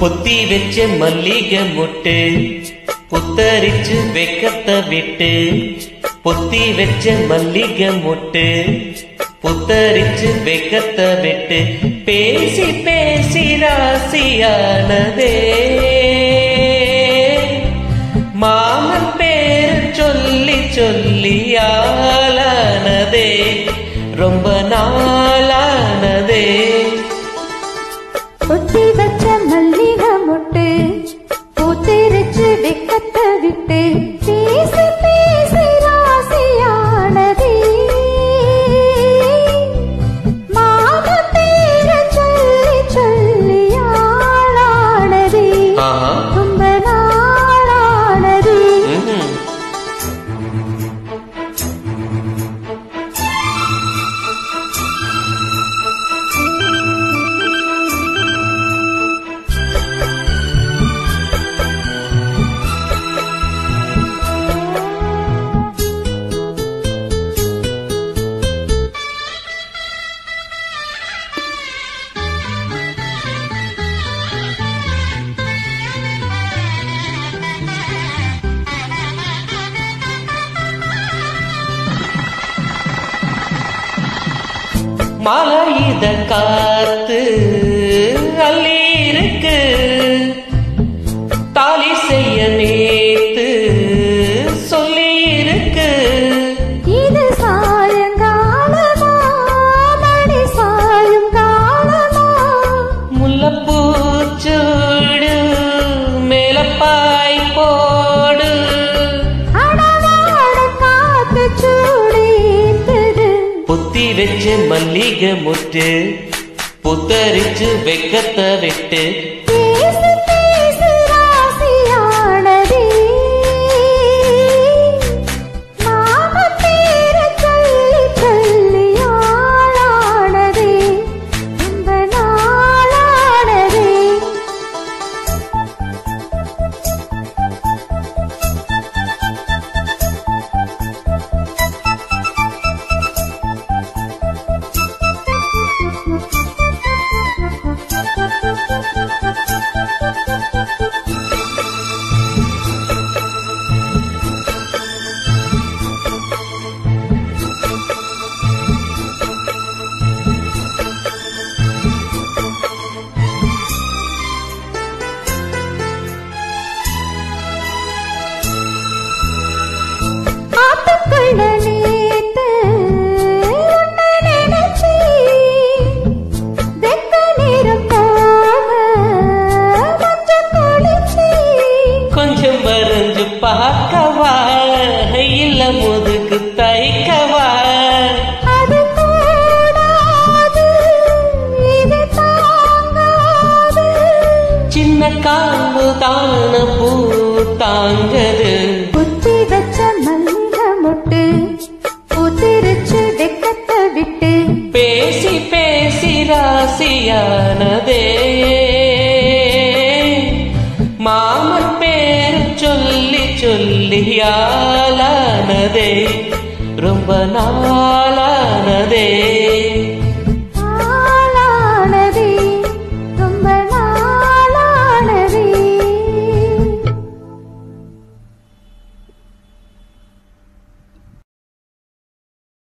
பொத்தி வச்ச மல்லிகை மொட்டு புத்தரிச்சு வெக்கத்தை விட்டு பொத்தி வச்ச மல்லிகை மொட்டு புத்தரிச்சு வெக்கத்தை விட்டு பேசி பேசி ராசியானதே மாமன் பேர் சொல்லி சொல்லி ஆளானதே ரொம்ப நாளானதே கொத்தி வச்ச மல்லிகை மொட்டு பூத்திருச்சு வெக்கத்தை விட்டு பேசி பேசி ராசியானதே மாம பேர சொல்லி சொல்லி ஆளானதே ஆஹா ரொம்ப நாளானதே ம்ஹும். மலையித காத்து அள்ளி இருக்கு தாலி செய்ய நேத்து சொல்லி இருக்கு இது சாயங்காலமா மணி சாயும் காலமா முல்லப்பூச்சூடு மேலப்பாய் போடு அடவாட காத்து சூடித்தது புத்தி வச்சு மல்லிகை முட்டு புத்தரிச்சு வெக்கத்தை விட்டு பேசி பேசி ராசியானதே மாம பேர சொல்லி சொல்லி ஆளானதே ரொம்ப நாளானதே ஆத்துக்குள்ள நேத்து உன்னை நினைச்சி வெக்க நேரம் போக மஞ்சள் குளிச்சி கொஞ்சம் வரைஞ்சு பார்க்கவா இல்ல முதுகு தைக்கவா அது கூடாது இது தாங்காது சின்ன காம்பு தான பூ தாங்கது புத்தி வச்ச மல்லிகை மொட்டு புத்திருச்சு வெக்கத்தை விட்டு பேசி பேசி ராசியானதே மாமன் பேர் சொல்லி சொல்லி ஆளானதே ரொம்ப நாளானதே